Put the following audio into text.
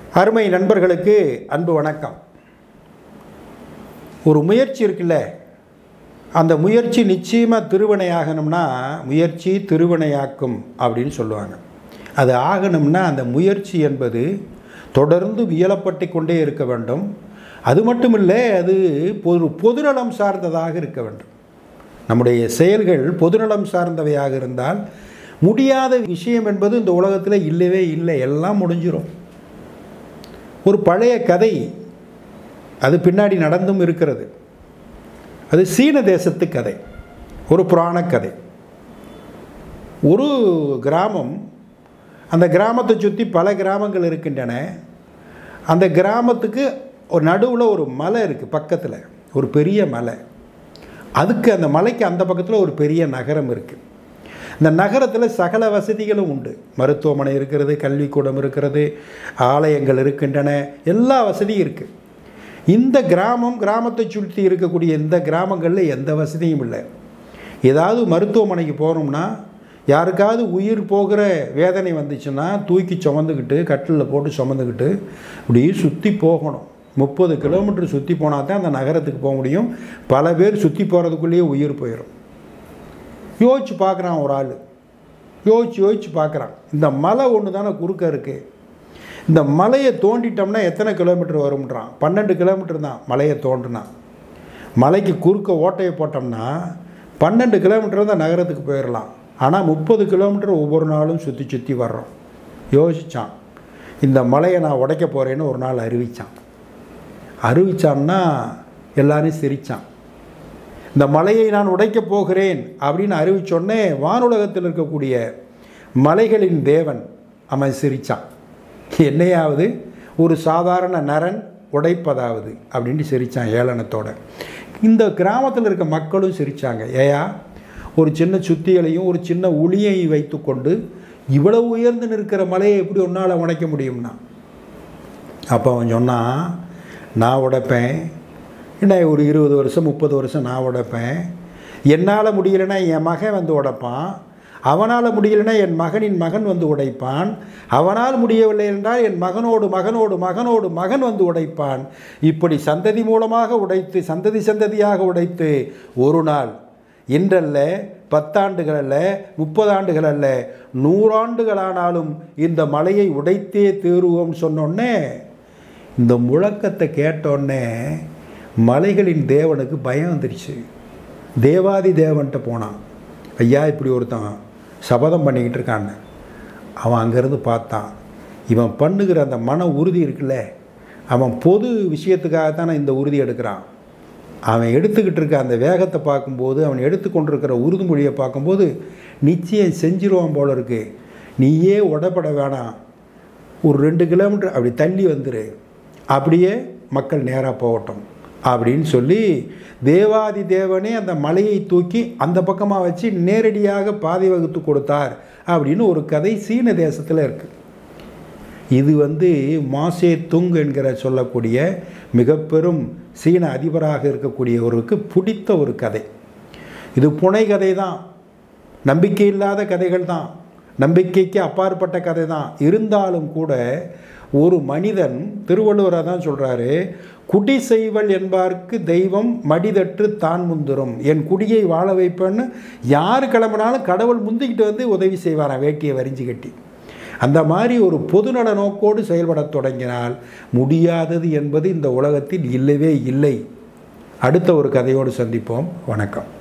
அருமை நண்பர்களுக்கு அன்பு வணக்கம் ஒரு முயற்சி இருக்குல்ல அந்த முயற்சி நிச்சயமாக திருவினையாகணும்னா முயற்சி திருவினையாக்கும் அப்படின்னு சொல்லுவாங்க அது ஆகணும்னா அந்த முயற்சி என்பது தொடர்ந்து வியலப்பட்டு கொண்டே இருக்க வேண்டும் அது மட்டும் இல்லை அது பொது பொதுநலம் சார்ந்ததாக இருக்க வேண்டும் நம்முடைய செயல்கள் பொதுநலம் சார்ந்தவையாக இருந்தால் முடியாத விஷயம் என்பது இந்த உலகத்தில் இல்லவே இல்லை எல்லாம் முடிஞ்சிடும் ஒரு பழைய கதை அது பின்னாடி நடந்தும் இருக்கிறது அது சீன தேசத்து கதை ஒரு புராண கதை ஒரு கிராமம் அந்த கிராமத்தை சுற்றி பல கிராமங்கள் இருக்கின்றன அந்த கிராமத்துக்கு ஒரு நடுவில் ஒரு மலை இருக்குது பக்கத்தில் ஒரு பெரிய மலை அதுக்கு அந்த மலைக்கு அந்த பக்கத்தில் ஒரு பெரிய நகரம் இருக்குது இந்த நகரத்தில் சகல வசதிகளும் உண்டு மருத்துவமனை இருக்கிறது கல்விக்கூடம் இருக்கிறது ஆலயங்கள் இருக்கின்றன எல்லா வசதியும் இருக்குது இந்த கிராமம் கிராமத்தை சுற்றி இருக்கக்கூடிய இந்த கிராமங்களில் எந்த வசதியும் இல்லை ஏதாவது மருத்துவமனைக்கு போகிறோம்னா யாருக்காவது உயிர் போகிற வேதனை வந்துச்சுன்னா தூக்கி சுமந்துக்கிட்டு கட்டிலில் போட்டு சுமந்துக்கிட்டு இப்படியே சுற்றி போகணும் முப்பது கிலோமீட்டர் சுற்றி போனால் தான் அந்த நகரத்துக்கு போக முடியும் பல பேர் சுற்றி போகிறதுக்குள்ளேயே உயிர் போயிடும் யோசிச்சு பார்க்குறான் ஒரு ஆள் யோசிச்சு யோசிச்சு பார்க்குறான் இந்த மலை ஒன்று தானே குறுக்க இருக்குது இந்த மலையை தோண்டிட்டோம்னா எத்தனை கிலோமீட்டர் வரும்ன்றான் பன்னெண்டு கிலோமீட்டர் தான் மலையை தோண்டினா மலைக்கு குறுக்க ஓட்டையை போட்டோம்னா பன்னெண்டு கிலோமீட்டர் தான் நகரத்துக்கு போயிடலாம் ஆனால் முப்பது கிலோமீட்டர் ஒவ்வொரு நாளும் சுற்றி சுற்றி வர்றோம் யோசித்தான் இந்த மலையை நான் உடைக்க போகிறேன்னு ஒரு நாள் அறிவித்தான் அறிவித்தான்னா எல்லாரும் சிரித்தான் இந்த மலையை நான் உடைக்கப் போகிறேன் அப்படின்னு அறிவிச்சோடனே வானுலகத்தில் இருக்கக்கூடிய மலைகளின் தேவன் அவன் சிரித்தான் என்னையாவது ஒரு சாதாரண நரன் உடைப்பதாவது அப்படின்ட்டு சிரித்தான் ஏளனத்தோட இந்த கிராமத்தில் இருக்க மக்களும் சிரித்தாங்க ஏயா ஒரு சின்ன சுத்திகளையும் ஒரு சின்ன உளியை வைத்துக்கொண்டு இவ்வளவு உயர்ந்து நிற்கிற மலையை எப்படி ஒன்றால் உடைக்க முடியும்னா அப்போ அவன் சொன்னான் நான் உடைப்பேன் என்ன ஒரு இருபது வருஷம் முப்பது வருஷம் நான் உடைப்பேன் என்னால் முடியலைன்னா என் மகன் வந்து உடைப்பான் அவனால் முடியலைன்னா என் மகனின் மகன் வந்து உடைப்பான் அவனால் முடியவில்லை என்றால் என் மகனோடு மகனோடு மகனோடு மகன் வந்து உடைப்பான் இப்படி சந்ததி மூலமாக உடைத்து சந்ததி சந்ததியாக உடைத்து ஒரு நாள் இன்றல்ல பத்தாண்டுகள் அல்ல முப்பது ஆண்டுகள் அல்ல நூறாண்டுகளானாலும் இந்த மலையை உடைத்தே தீருவோம் சொன்னோடனே இந்த முழக்கத்தை கேட்டோடனே மலைகளின் தேவனுக்கு பயம் வந்துருச்சு தேவாதி தேவன்கிட்ட போனான் ஐயா இப்படி ஒருத்தன் சபதம் பண்ணிக்கிட்டு இருக்கான்னு அவன் அங்கேருந்து பார்த்தான் இவன் பண்ணுகிற அந்த மன உறுதி இருக்குல்ல அவன் பொது விஷயத்துக்காகத்தானே இந்த உறுதி எடுக்கிறான் அவன் எடுத்துக்கிட்டு இருக்க அந்த வேகத்தை பார்க்கும்போது அவன் எடுத்துக்கொண்டிருக்கிற உறுதிமொழியை பார்க்கும்போது நிச்சயம் செஞ்சிருவான் போல இருக்கு நீயே உடப்பட வேணாம் ஒரு ரெண்டு கிலோமீட்டர் அப்படி தள்ளி வந்துரு அப்படியே மக்கள் நேராக போகட்டும் அப்படின்னு சொல்லி தேவாதி தேவனே அந்த மலையை தூக்கி அந்த பக்கமாக வச்சு நேரடியாக பாதை வகுத்து கொடுத்தார் அப்படின்னு ஒரு கதை சீன தேசத்தில் இருக்குது இது வந்து மாசே துங் என்கிற சொல்லக்கூடிய மிக பெரும் சீன அதிபராக இருக்கக்கூடியவருக்கு பிடித்த ஒரு கதை இது புனை கதை தான் நம்பிக்கை இல்லாத கதைகள் தான் நம்பிக்கைக்கு அப்பாற்பட்ட கதை தான் இருந்தாலும் கூட ஒரு மனிதன் திருவள்ளுவராக தான் சொல்கிறாரு குடி செய்வல் என்பார்க்கு தெய்வம் மடிதற்று தான் முந்துரும் என் குடியை வாழ வைப்பேன்னு யார் கிளம்பினாலும் கடவுள் முந்திக்கிட்டு வந்து உதவி செய்வாரான் வேட்டியை வரிஞ்சு கட்டி அந்த மாதிரி ஒரு பொதுநல நோக்கோடு செயல்படத் தொடங்கினால் முடியாதது என்பது இந்த உலகத்தில் இல்லவே இல்லை அடுத்த ஒரு கதையோடு சந்திப்போம் வணக்கம்